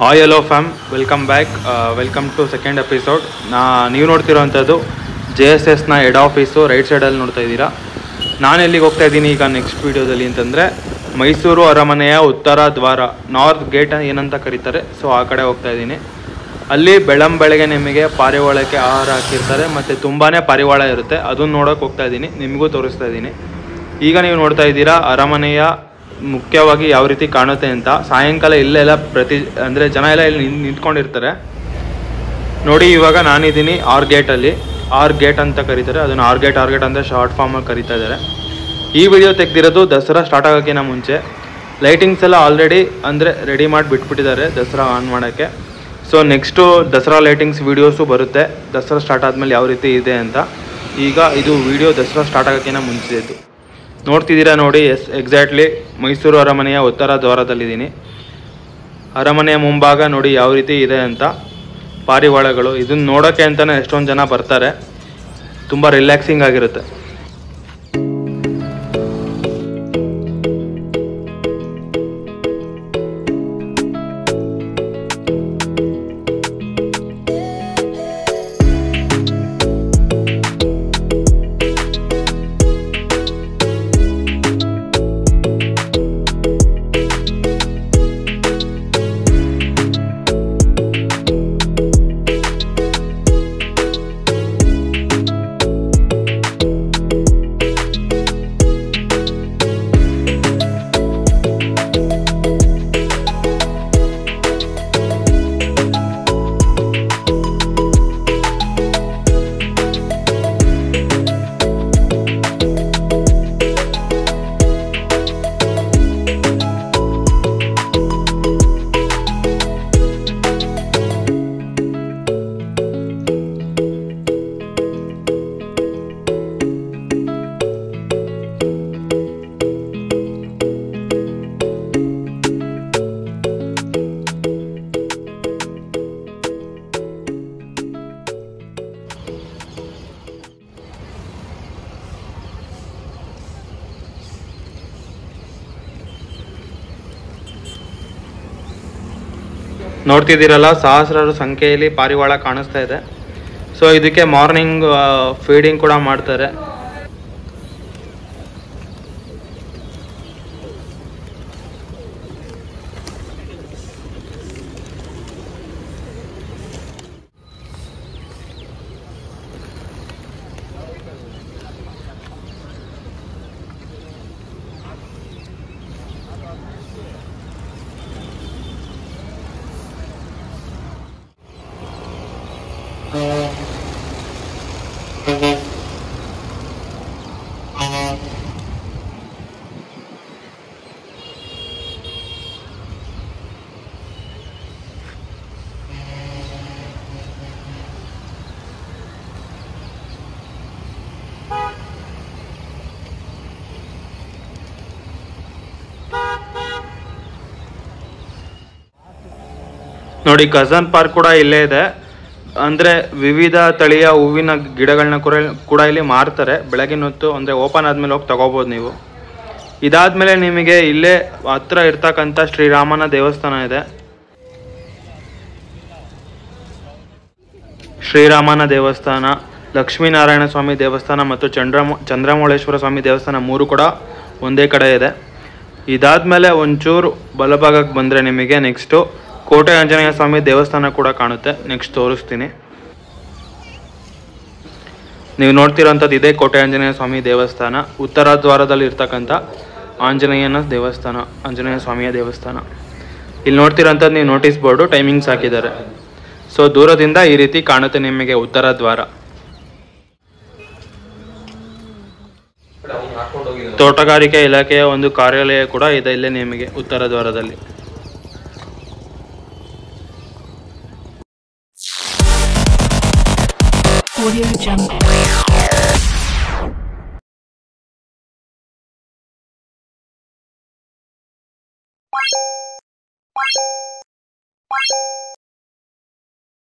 Hi hello fam welcome back welcome to second episode ನಾ ನೀವು ನೋಡ್ತಿರೋವಂಥದ್ದು ಜೆ ಎಸ್ ಎಸ್ನ ಹೆಡ್ ಆಫೀಸು ರೈಟ್ ಸೈಡಲ್ಲಿ ನೋಡ್ತಾ ಇದ್ದೀರಾ ನಾನು ಎಲ್ಲಿಗೆ ಹೋಗ್ತಾ ಇದ್ದೀನಿ ಈಗ ನೆಕ್ಸ್ಟ್ ವೀಡಿಯೋದಲ್ಲಿ ಅಂತಂದರೆ ಮೈಸೂರು ಅರಮನೆಯ ಉತ್ತರ ದ್ವಾರ ನಾರ್ತ್ ಗೇಟ್ ಏನಂತ ಕರೀತಾರೆ ಸೊ ಆ ಕಡೆ ಹೋಗ್ತಾ ಇದ್ದೀನಿ ಅಲ್ಲಿ ಬೆಳಂ ಬೆಳಗ್ಗೆ ನಿಮಗೆ ಪಾರಿವಾಳಕ್ಕೆ ಆಹಾರ ಹಾಕಿರ್ತಾರೆ ಮತ್ತು ತುಂಬಾ ಪಾರಿವಾಳ ಇರುತ್ತೆ ಅದನ್ನು ನೋಡೋಕೆ ಹೋಗ್ತಾ ಇದ್ದೀನಿ ನಿಮಗೂ ತೋರಿಸ್ತಾ ಇದ್ದೀನಿ ಈಗ ನೀವು ನೋಡ್ತಾ ಇದ್ದೀರಾ ಅರಮನೆಯ ಮುಖ್ಯವಾಗಿ ಯಾವ ರೀತಿ ಕಾಣುತ್ತೆ ಅಂತ ಸಾಯಂಕಾಲ ಇಲ್ಲೆಲ್ಲ ಪ್ರತಿ ಅಂದರೆ ಜನ ಎಲ್ಲ ಇಲ್ಲಿ ನಿಂತ್- ನಿಂತ್ಕೊಂಡಿರ್ತಾರೆ ನೋಡಿ ಇವಾಗ ನಾನಿದ್ದೀನಿ ಆರ್ ಗೇಟಲ್ಲಿ ಆರ್ ಗೇಟ್ ಅಂತ ಕರೀತಾರೆ ಅದನ್ನು ಆರ್ ಗೇಟ್ ಆರ್ ಗೇಟ್ ಅಂತ ಶಾರ್ಟ್ ಫಾರ್ಮಲ್ಲಿ ಕರೀತಾ ಇದ್ದಾರೆ ಈ ವಿಡಿಯೋ ತೆಗ್ದಿರೋದು ದಸರಾ ಸ್ಟಾರ್ಟ್ ಆಗೋಕ್ಕಿಂತ ಮುಂಚೆ ಲೈಟಿಂಗ್ಸ್ ಎಲ್ಲ ಆಲ್ರೆಡಿ ಅಂದರೆ ರೆಡಿ ಮಾಡಿ ಬಿಟ್ಬಿಟ್ಟಿದ್ದಾರೆ ದಸರಾ ಆನ್ ಮಾಡೋಕ್ಕೆ so next Dasara lightings videos ಬರುತ್ತೆ ದಸರಾ ಸ್ಟಾರ್ಟ್ ಆದಮೇಲೆ ಯಾವ ರೀತಿ ಇದೆ ಅಂತ ಈಗ ಇದು ವಿಡಿಯೋ ದಸರಾ ಸ್ಟಾರ್ಟ್ ಆಗೋಕ್ಕಿಂತ ಮುಂಚೆ ಇದ್ದು ನೋಡ್ತಿದ್ದೀರಾ ನೋಡಿ ಎಸ್ ಎಕ್ಸಾಕ್ಟ್ಲಿ ಮೈಸೂರು ಅರಮನೆಯ ಉತ್ತರ ದ್ವಾರದಲ್ಲಿದ್ದೀನಿ ಅರಮನೆಯ ಮುಂಭಾಗ ನೋಡಿ ಯಾವ ರೀತಿ ಇದೆ ಅಂತ ಪಾರಿವಾಳಗಳು ಇದನ್ನ ನೋಡೋಕ್ಕೆ ಅಂತಲೇ ಎಷ್ಟೊಂದು ಜನ ಬರ್ತಾರೆ ತುಂಬ ರಿಲ್ಯಾಕ್ಸಿಂಗ್ ಆಗಿರುತ್ತೆ ನೋಡ್ತಿದ್ದೀರಲ್ಲ ಸಹಸ್ರಾರು ಸಂಖ್ಯೆಯಲ್ಲಿ ಪಾರಿವಾಳ ಕಾಣಿಸ್ತಾ ಇದೆ ಸೊ ಇದಕ್ಕೆ ಮಾರ್ನಿಂಗ್ ಫೀಡಿಂಗ್ ಕೂಡ ಮಾಡ್ತಾರೆ ನೋಡಿ ಕಸನ್ ಪಾರ್ಕ್ ಕೂಡ ಇಲ್ಲೇ ಇದೆ ಅಂದ್ರೆ ವಿವಿಧ ತಳಿಯ ಹೂವಿನ ಗಿಡಗಳನ್ನ ಕೂಡ ಕೂಡ ಇಲ್ಲಿ ಮಾರ್ತಾರೆ ಬೆಳಗಿನ ಹೊತ್ತು ಅಂದ್ರೆ ಓಪನ್ ಆದ್ಮೇಲೆ ಹೋಗಿ ತಗೋಬಹುದು ನೀವು ಇದಾದ್ಮೇಲೆ ನಿಮಗೆ ಇಲ್ಲೇ ಹತ್ರ ಇರ್ತಕ್ಕಂಥ ಶ್ರೀರಾಮನ ದೇವಸ್ಥಾನ ಇದೆ ಶ್ರೀರಾಮನ ದೇವಸ್ಥಾನ ಲಕ್ಷ್ಮೀನಾರಾಯಣ ಸ್ವಾಮಿ ದೇವಸ್ಥಾನ ಮತ್ತು ಚಂದ್ರಮ ಚಂದ್ರಮೌಳೇಶ್ವರ ಸ್ವಾಮಿ ದೇವಸ್ಥಾನ ಮೂರು ಕೂಡ ಒಂದೇ ಕಡೆ ಇದೆ ಇದಾದ್ಮೇಲೆ ಒಂಚೂರು ಬಲಭಾಗಕ್ಕೆ ಬಂದರೆ ನಿಮಗೆ ನೆಕ್ಸ್ಟು ಕೋಟೆ ಆಂಜನೇಯ ಸ್ವಾಮಿ ದೇವಸ್ಥಾನ ಕೂಡ ಕಾಣುತ್ತೆ ನೆಕ್ಸ್ಟ್ ತೋರಿಸ್ತೀನಿ ನೀವು ನೋಡ್ತಿರೋಂಥದ್ದು ಇದೇ ಕೋಟೆ ಆಂಜನೇಯ ಸ್ವಾಮಿ ದೇವಸ್ಥಾನ ಉತ್ತರ ದ್ವಾರದಲ್ಲಿ ಇರ್ತಕ್ಕಂಥ ಆಂಜನೇಯನ ದೇವಸ್ಥಾನ ಆಂಜನೇಯ ಸ್ವಾಮಿಯ ದೇವಸ್ಥಾನ ಇಲ್ಲಿ ನೋಡ್ತಿರೋಂಥದ್ದು ನೀವು ನೋಟಿಸ್ ಬೋರ್ಡು ಟೈಮಿಂಗ್ಸ್ ಹಾಕಿದ್ದಾರೆ ಸೊ ದೂರದಿಂದ ಈ ರೀತಿ ಕಾಣುತ್ತೆ ನಿಮಗೆ ಉತ್ತರ ದ್ವಾರ ತೋಟಗಾರಿಕೆ ಇಲಾಖೆಯ ಒಂದು ಕಾರ್ಯಾಲಯ ಕೂಡ ಇದೆ ಇಲ್ಲೇ ನಿಮಗೆ ಉತ್ತರ ದ್ವಾರದಲ್ಲಿ Audio Jungle.